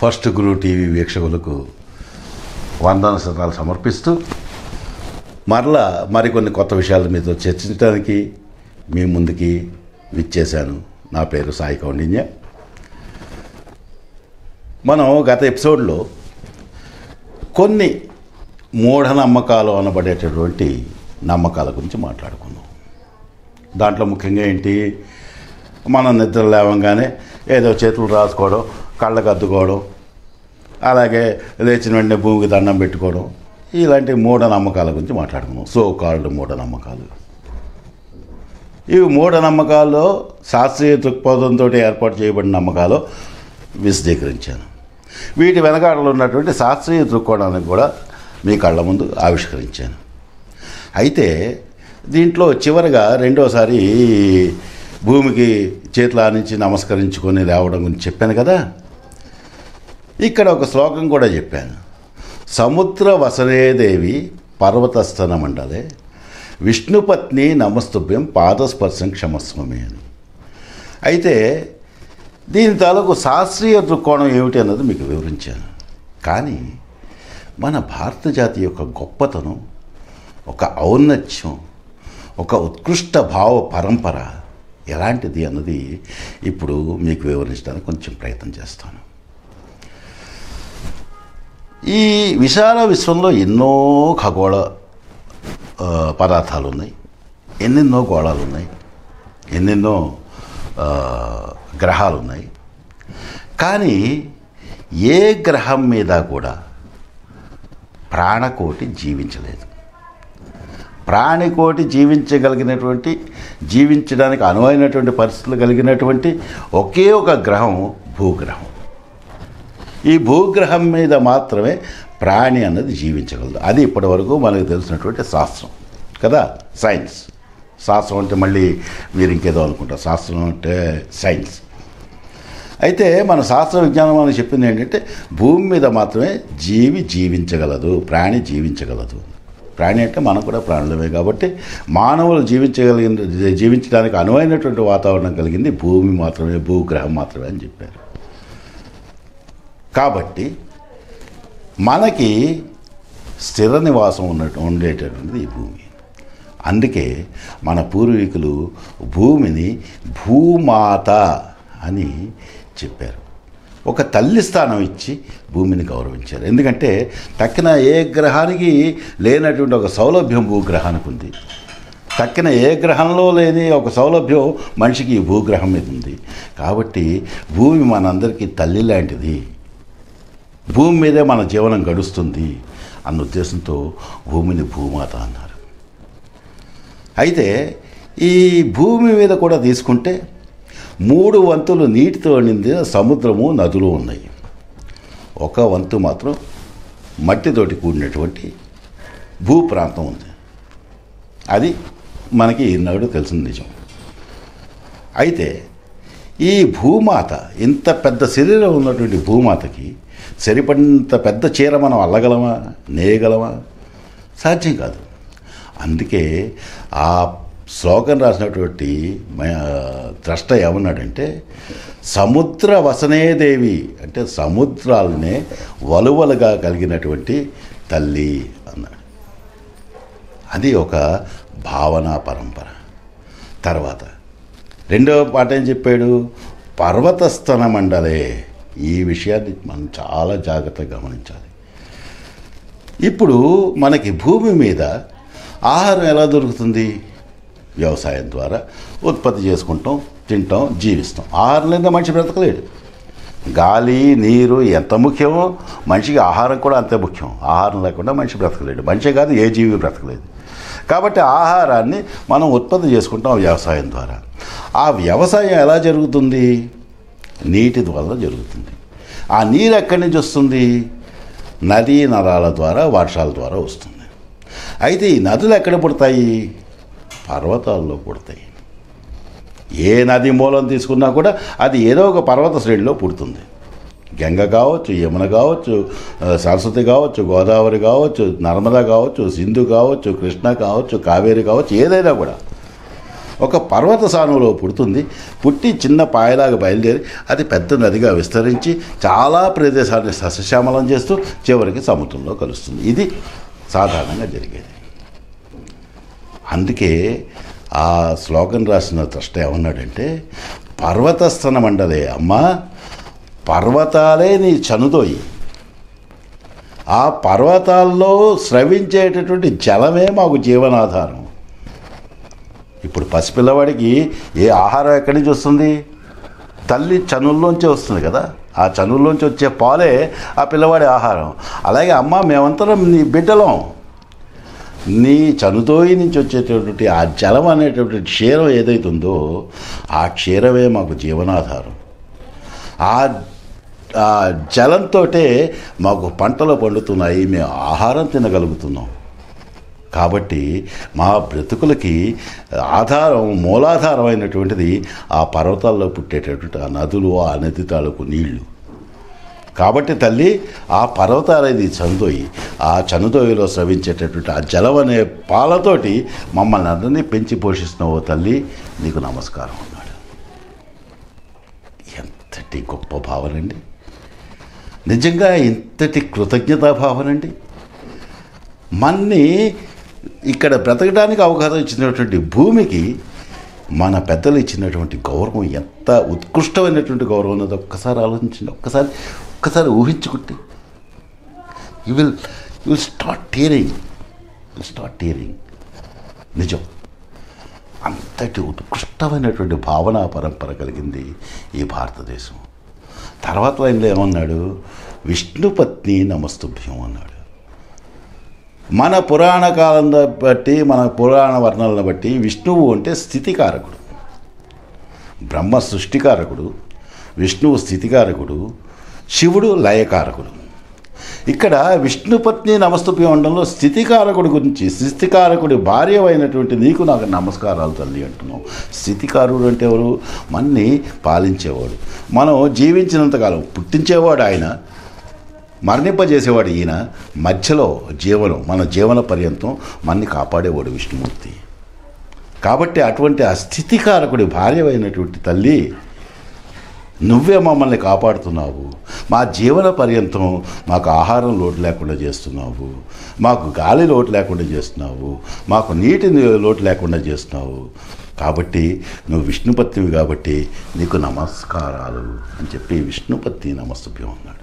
first గురు TV వీక్షకులకు వందన శతాలు సమర్పిస్తూ మరలా మరికొన్ని కొత్త విషయాలు మీతో చర్చించడానికి మీ ముందుకి విచ్చేశాను నా పేరు సాయి కౌండిన్య మనం గత ఎపిసోడ్లో కొన్ని మూఢనమ్మకాలు అనబడేటటువంటి నమ్మకాల గురించి మాట్లాడుకున్నాం దాంట్లో ముఖ్యంగా ఏంటి మనం నిద్ర లేవంగానే ఏదో చేతులు రాసుకోవడం కళ్ళకు అద్దుకోవడం అలాగే లేచిన వెంటనే భూమికి దండం పెట్టుకోవడం ఇలాంటి మూఢనమ్మకాల గురించి మాట్లాడుకున్నాం సో కాల్డ్ మూఢనమ్మకాలు ఇవి మూఢనమ్మకాల్లో శాస్త్రీయ దృక్పథంతో ఏర్పాటు చేయబడిన నమ్మకాలు విశదీకరించాను వీటి వెనకాడలో ఉన్నటువంటి శాస్త్రీయ దృక్కోణాన్ని కూడా మీ కళ్ళ ముందు ఆవిష్కరించాను అయితే దీంట్లో చివరిగా రెండోసారి భూమికి చేతుల నుంచి నమస్కరించుకొని లేవడం గురించి చెప్పాను కదా ఇక్కడ ఒక శ్లోకం కూడా చెప్పాను సముద్ర వసరేదేవి పర్వతస్థన మండలే విష్ణుపత్ని నమస్తుభ్యం పాదస్పర్శం క్షమస్వమి అని అయితే దీని తాలూకు శాస్త్రీయ దృక్కోణం ఏమిటి అన్నది మీకు వివరించాను కానీ మన భారత జాతి యొక్క గొప్పతనం ఒక ఔన్నత్యం ఒక ఉత్కృష్ట భావ పరంపర ఎలాంటిది అన్నది ఇప్పుడు మీకు వివరించడానికి కొంచెం ప్రయత్నం చేస్తాను ఈ విశాల విశ్వంలో ఎన్నో ఖగోళ ఆ, పదార్థాలు ఉన్నాయి ఎన్నెన్నో గోళాలు ఉన్నాయి ఎన్నెన్నో ఆ, గ్రహాలు ఉన్నాయి కానీ ఏ గ్రహం మీద కూడా ప్రాణకోటి జీవించలేదు ప్రాణికోటి జీవించగలిగినటువంటి జీవించడానికి అనువైనటువంటి పరిస్థితులు కలిగినటువంటి ఒకే ఒక గ్రహం భూగ్రహం ఈ భూగ్రహం మీద మాత్రమే ప్రాణి అన్నది జీవించగలదు అది ఇప్పటివరకు మనకు తెలిసినటువంటి శాస్త్రం కదా సైన్స్ శాస్త్రం అంటే మళ్ళీ మీరు ఇంకేదో అనుకుంటారు శాస్త్రం అంటే సైన్స్ అయితే మన శాస్త్ర విజ్ఞానం మనకు చెప్పింది ఏంటంటే భూమి మీద మాత్రమే జీవి జీవించగలదు ప్రాణి జీవించగలదు ప్రాణి అంటే మనం కూడా ప్రాణులమే కాబట్టి మానవులు జీవించగలిగిన జీవించడానికి అనువైనటువంటి వాతావరణం కలిగింది భూమి మాత్రమే భూగ్రహం మాత్రమే అని చెప్పారు కాబట్టి మనకి స్థిర నివాసం ఉన్నట్టు ఉండేటటువంటిది ఈ భూమి అందుకే మన పూర్వీకులు భూమిని భూమాత అని చెప్పారు ఒక తల్లి స్థానం ఇచ్చి భూమిని గౌరవించారు ఎందుకంటే తక్కిన ఏ గ్రహానికి లేనటువంటి ఒక సౌలభ్యం భూగ్రహానికి ఉంది తక్కిన ఏ గ్రహంలో లేని ఒక సౌలభ్యం మనిషికి ఈ భూగ్రహం మీద ఉంది కాబట్టి భూమి మనందరికీ తల్లి లాంటిది భూమి మీదే మన జీవనం గడుస్తుంది అన్న ఉద్దేశంతో భూమిని భూమాత అన్నారు అయితే ఈ భూమి మీద కూడా తీసుకుంటే మూడు వంతులు నీటితో నిండిన సముద్రము నదులు ఉన్నాయి ఒక వంతు మాత్రం మట్టితోటి కూడినటువంటి భూ ప్రాంతం ఉంది అది మనకి ఈనాడు తెలిసిన నిజం అయితే ఈ భూమాత ఇంత పెద్ద శరీరం ఉన్నటువంటి భూమాతకి సరిపడినంత పెద్ద చీర మనం అల్లగలమా నేయగలమా సాధ్యం కాదు అందుకే ఆ శ్లోకం రాసినటువంటి మ- ద్రష్ట ఏమన్నాడంటే సముద్ర వసనేదేవి అంటే సముద్రాలనే వలువలుగా కలిగినటువంటి తల్లి అన్నాడు అది ఒక భావనా పరంపర తర్వాత రెండవ పాట ఏం చెప్పాడు పర్వతస్థన మండలే ఈ విషయాన్ని మనం చాలా జాగ్రత్తగా గమనించాలి ఇప్పుడు మనకి భూమి మీద ఆహారం ఎలా దొరుకుతుంది వ్యవసాయం ద్వారా ఉత్పత్తి చేసుకుంటాం తింటాం జీవిస్తాం ఆహారం లేదా మనిషి బ్రతకలేడు గాలి నీరు ఎంత ముఖ్యమో మనిషికి ఆహారం కూడా అంతే ముఖ్యం ఆహారం లేకుండా మనిషి బ్రతకలేడు మనిషి కాదు ఏ జీవి బ్రతకలేదు కాబట్టి ఆహారాన్ని మనం ఉత్పత్తి చేసుకుంటాం వ్యవసాయం ద్వారా ఆ వ్యవసాయం ఎలా జరుగుతుంది నీటి ద్వారా జరుగుతుంది ఆ నీరు ఎక్కడి నుంచి వస్తుంది నదీ నరాల ద్వారా వర్షాల ద్వారా వస్తుంది అయితే ఈ నదులు ఎక్కడ పుడతాయి పర్వతాల్లో పుడతాయి ఏ నది మూలం తీసుకున్నా కూడా అది ఏదో ఒక పర్వత శ్రేణిలో పుడుతుంది గంగ కావచ్చు యమున కావచ్చు ఆ, సరస్వతి కావచ్చు గోదావరి కావచ్చు నర్మద కావచ్చు సింధు కావచ్చు కృష్ణ కావచ్చు కావేరి కావచ్చు ఏదైనా కూడా ఒక పర్వత సానువులో పుడుతుంది పుట్టి చిన్న పాయలాగా బయలుదేరి అది పెద్ద నదిగా విస్తరించి చాలా ప్రదేశాన్ని సస్యశ్యామలం చేస్తూ చివరికి సముద్రంలో కలుస్తుంది ఇది సాధారణంగా జరిగేది అందుకే ఆ శ్లోకం రాసిన త్రష్ట ఏమన్నాడంటే పర్వతస్థన మండలే అమ్మ పర్వతాలే నీ చనుదోయి ఆ పర్వతాల్లో స్రవించేటటువంటి జలమే మాకు జీవనాధారం ఇప్పుడు పసిపిల్లవాడికి ఏ ఆహారం ఎక్కడి నుంచి వస్తుంది తల్లి చనుల్లోంచి వస్తుంది కదా ఆ చనుల్లోంచి వచ్చే పాలే ఆ పిల్లవాడి ఆహారం అలాగే అమ్మ మేమంతరం నీ బిడ్డలం నీ చనుతోయి నుంచి వచ్చేటటువంటి ఆ జలం అనేటటువంటి క్షీరం ఏదైతుందో ఆ క్షీరమే మాకు జీవనాధారం ఆ ఆ జలంతో మాకు పంటలు పండుతున్నాయి మేము ఆహారం తినగలుగుతున్నాం కాబట్టి మా బ్రతుకులకి ఆధారం మూలాధారమైనటువంటిది ఆ పర్వతాల్లో పుట్టేటటువంటి ఆ నదులు ఆ నది తాలూకు నీళ్లు కాబట్టి తల్లి ఆ పర్వతాలది చనుదోయి ఆ చనుదోయిలో స్రవించేటటువంటి ఆ జలం అనే పాలతోటి మమ్మల్ని అందరినీ పెంచి పోషిస్తున్నావు తల్లి నీకు నమస్కారం అన్నాడు ఎంతటి గొప్ప భావనండి నిజంగా ఇంతటి కృతజ్ఞతా భావనండి మన్ని ఇక్కడ బ్రతకడానికి అవకాశం ఇచ్చినటువంటి భూమికి మన పెద్దలు ఇచ్చినటువంటి గౌరవం ఎంత ఉత్కృష్టమైనటువంటి గౌరవం ఉన్నది ఒక్కసారి ఆలోచించండి ఒక్కసారి ఒక్కసారి ఊహించుకుంటే you will you will start tearing will start tearing నిజం అంతటి ఉత్కృష్టమైనటువంటి భావన పరంపర కలిగింది ఈ భారతదేశం తర్వాత లైన్లో ఏమన్నాడు విష్ణుపత్ని నమస్తుభ్యం అన్నాడు మన పురాణ కాలం బట్టి మన పురాణ వర్ణనలను బట్టి విష్ణువు అంటే స్థితికారకుడు బ్రహ్మ సృష్టికారకుడు విష్ణువు స్థితికారకుడు శివుడు లయకారకుడు ఇక్కడ విష్ణుపత్ని నమస్తుభ్యం ఉండడంలో స్థితికారకుడి గురించి స్థితికారకుడి భార్య అయినటువంటి నీకు నాకు నమస్కారాలు తల్లి అంటున్నావు స్థితికారుడు అంటే ఎవరు మన్ని పాలించేవాడు మనం జీవించినంతకాలం పుట్టించేవాడు ఆయన మరణింపజేసేవాడు ఈయన మధ్యలో జీవనం మన జీవన పర్యంతం మన్ని కాపాడేవాడు విష్ణుమూర్తి కాబట్టి అటువంటి ఆ స్థితికారకుడి భార్య అయినటువంటి తల్లి నువ్వే మమ్మల్ని కాపాడుతున్నావు మా జీవన పర్యంతం మాకు ఆహారం లోటు లేకుండా చేస్తున్నావు మాకు గాలి లోటు లేకుండా చేస్తున్నావు మాకు నీటి లోటు లేకుండా చేస్తున్నావు కాబట్టి నువ్వు విష్ణుపత్నివి కాబట్టి నీకు నమస్కారాలు అని చెప్పి విష్ణుపత్ని నమస్తుభ్యం అన్నాడు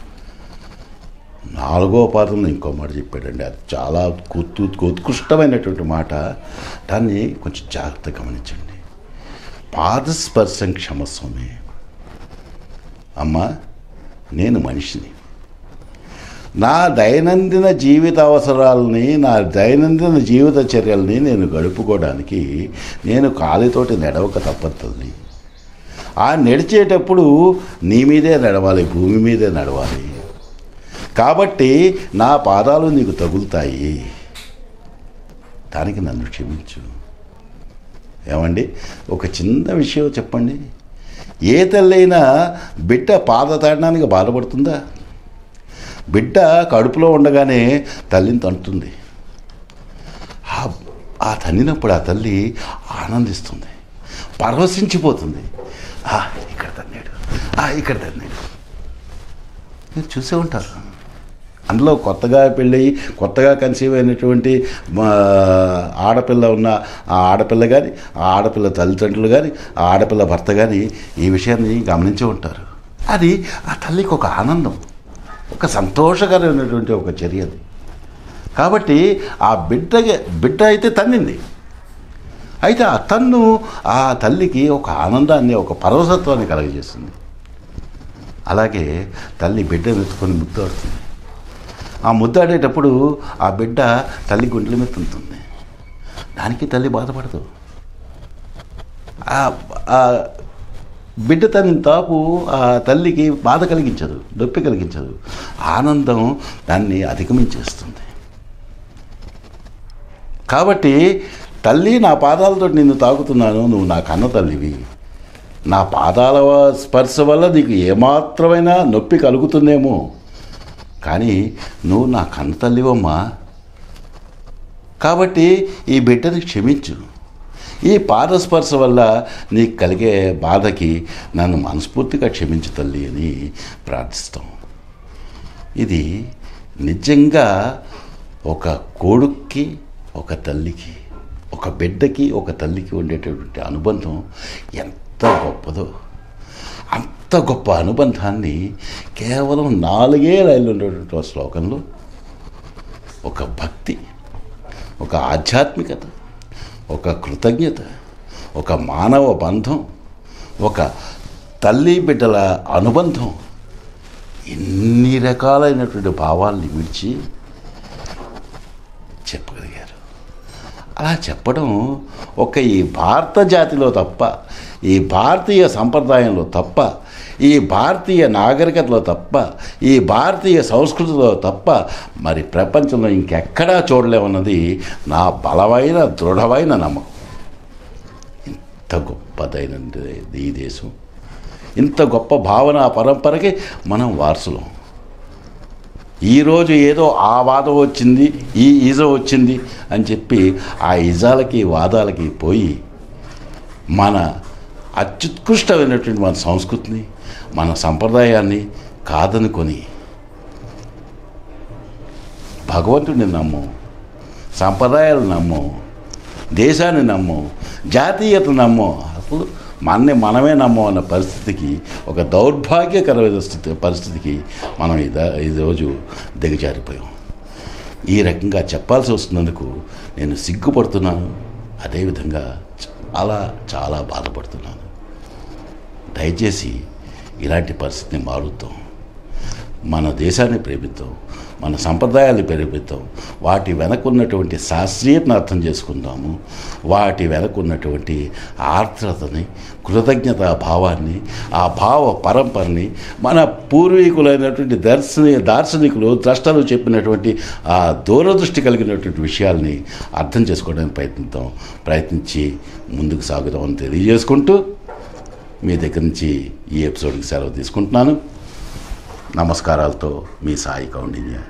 నాలుగో పాదంలో ఇంకో మాట చెప్పాడండి అది చాలా కొత్తు ఉత్కృష్టమైనటువంటి మాట దాన్ని కొంచెం జాగ్రత్తగా గమనించండి పాదస్పర్శం క్షమస్వమే అమ్మా నేను మనిషిని నా దైనందిన జీవిత అవసరాలని నా దైనందిన జీవిత చర్యల్ని నేను గడుపుకోవడానికి నేను కాలితోటి నడవక తప్పతుంది ఆ నడిచేటప్పుడు నీ మీదే నడవాలి భూమి మీదే నడవాలి కాబట్టి నా పాదాలు నీకు తగులుతాయి దానికి నన్ను క్షమించు ఏమండి ఒక చిన్న విషయం చెప్పండి ఏ తల్లైనా బిడ్డ పాద తాడడానికి బాధపడుతుందా బిడ్డ కడుపులో ఉండగానే తల్లిని తంటుంది ఆ- ఆ తన్నినప్పుడు ఆ తల్లి ఆనందిస్తుంది పరవశించిపోతుంది ఆ, ఇక్కడ తన్నాడు ఆ, ఇక్కడ తన్నాడు మీరు చూసే ఉంటారు అందులో కొత్తగా పెళ్ళయి కొత్తగా కన్సీవ్ అయినటువంటి మా ఆడపిల్ల ఉన్న ఆ ఆడపిల్ల కానీ ఆ ఆడపిల్ల తల్లిదండ్రులు కానీ ఆ ఆడపిల్ల భర్త కానీ ఈ విషయాన్ని గమనించి ఉంటారు అది ఆ తల్లికి ఒక ఆనందం ఒక సంతోషకరమైనటువంటి ఒక చర్య అది కాబట్టి ఆ బిడ్డకి బిడ్డ అయితే తన్నింది అయితే ఆ తన్ను ఆ తల్లికి ఒక ఆనందాన్ని ఒక పరవసత్వాన్ని కలగజేస్తుంది అలాగే తల్లి బిడ్డను ఎత్తుకొని ముద్దాడుతుంది ఆ ముద్దాడేటప్పుడు ఆ బిడ్డ తల్లి గుండెల మీద ఉంటుంది దానికి తల్లి బాధపడదు ఆ- ఆ బిడ్డ తన తాపు ఆ తల్లికి బాధ కలిగించదు నొప్పి కలిగించదు ఆనందం దాన్ని అధిగమించేస్తుంది కాబట్టి తల్లి నా పాదాలతో నిన్ను తాకుతున్నాను నువ్వు నా కన్న తల్లివి నా పాదాల వ- స్పర్శ వల్ల నీకు ఏమాత్రమైనా నొప్పి కలుగుతుందేమో కానీ నువ్వు నా కన్న తల్లివమ్మా కాబట్టి ఈ బిడ్డని క్షమించు ఈ పాదస్పర్శ వల్ల నీకు కలిగే బాధకి నన్ను మనస్ఫూర్తిగా క్షమించు తల్లి అని ప్రార్థిస్తాం ఇది నిజంగా ఒక కొడుక్కి ఒక తల్లికి ఒక బిడ్డకి ఒక తల్లికి ఉండేటటువంటి అనుబంధం ఎంత గొప్పదో అంత గొప్ప అనుబంధాన్ని కేవలం నాలుగే లైన్లు ఉండేటువంటి ఆ శ్లోకంలో ఒక భక్తి ఒక ఆధ్యాత్మికత ఒక కృతజ్ఞత ఒక మానవ బంధం ఒక తల్లి బిడ్డల అనుబంధం ఎన్ని రకాలైనటువంటి భావాల్ని విడిచి చెప్పగలిగారు అలా చెప్పడం ఒక ఈ భారత జాతిలో తప్ప ఈ భారతీయ సంప్రదాయంలో తప్ప ఈ భారతీయ నాగరికతలో తప్ప ఈ భారతీయ సంస్కృతిలో తప్ప మరి ప్రపంచంలో ఇంకెక్కడా చూడలేమన్నది నా బలమైన దృఢమైన నమ్మకం ఇంత గొప్పదైనది ఈ దేశం ఇంత గొప్ప భావన పరంపరకి మనం వారసులం ఈరోజు ఏదో ఆ వాదం వచ్చింది ఈ ఈజం వచ్చింది అని చెప్పి ఆ ఇజాలకి వాదాలకి పోయి మన అత్యుత్కృష్టమైనటువంటి మన సంస్కృతిని మన సంప్రదాయాన్ని కాదనుకొని భగవంతుడిని నమ్ము సంప్రదాయాలు నమ్ము దేశాన్ని నమ్ము జాతీయత నమ్ము అసలు మనని మనమే నమ్మం అన్న పరిస్థితికి ఒక దౌర్భాగ్యకరమైన స్థితి పరిస్థితికి మనం ఇద ఈరోజు దిగజారిపోయాం ఈ రకంగా చెప్పాల్సి వస్తున్నందుకు నేను సిగ్గుపడుతున్నాను అదేవిధంగా చాలా చాలా బాధపడుతున్నాను దయచేసి ఇలాంటి పరిస్థితిని మారుద్దాం మన దేశాన్ని ప్రేమిద్దాం మన సంప్రదాయాన్ని ప్రేమిద్దాం వాటి వెనకున్నటువంటి శాస్త్రీయతను అర్థం చేసుకుందాము వాటి వెనకున్నటువంటి ఆర్ద్రతని కృతజ్ఞత భావాన్ని ఆ భావ పరంపరని మన పూర్వీకులైనటువంటి దర్శని దార్శనికులు ద్రష్టలు చెప్పినటువంటి ఆ దూరదృష్టి కలిగినటువంటి విషయాల్ని అర్థం చేసుకోవడానికి ప్రయత్నిద్దాం ప్రయత్నించి ముందుకు సాగుదామని తెలియజేసుకుంటూ మీ దగ్గర నుంచి ఈ ఎపిసోడ్కి సెలవు తీసుకుంటున్నాను నమస్కారాలతో మీ సాయి కౌండిన్య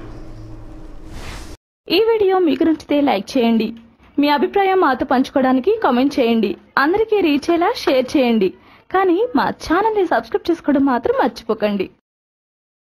ఈ వీడియో మీకు నచ్చితే లైక్ చేయండి మీ అభిప్రాయం మాతో పంచుకోవడానికి కామెంట్ చేయండి అందరికీ రీచ్ అయ్యేలా షేర్ చేయండి కానీ మా ఛానల్ని సబ్స్క్రైబ్ చేసుకోవడం మాత్రం మర్చిపోకండి